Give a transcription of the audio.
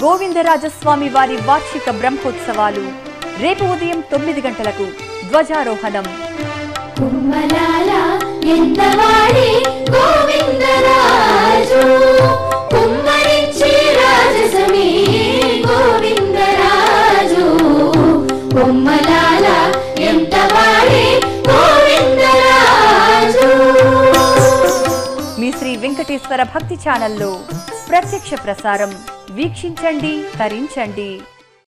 గోవిందరాజస్వామి వారి వార్షిక బ్రహ్మోత్సవాలు రేపు ఉదయం తొమ్మిది గంటలకు ధ్వజారోహణం కుమ్మలాల ఎంతవాడి గోవిందరాజు కుమ్మరించి రాజసమే గోవిందరాజు కుమ్మలాల ఎంతవాడి గోవిందరాజు మీ శ్రీ వెంకటేశ్వర భక్తి ఛానల్లో ప్రత్యక్ష ప్రసారం వీక్షించండి తరించండి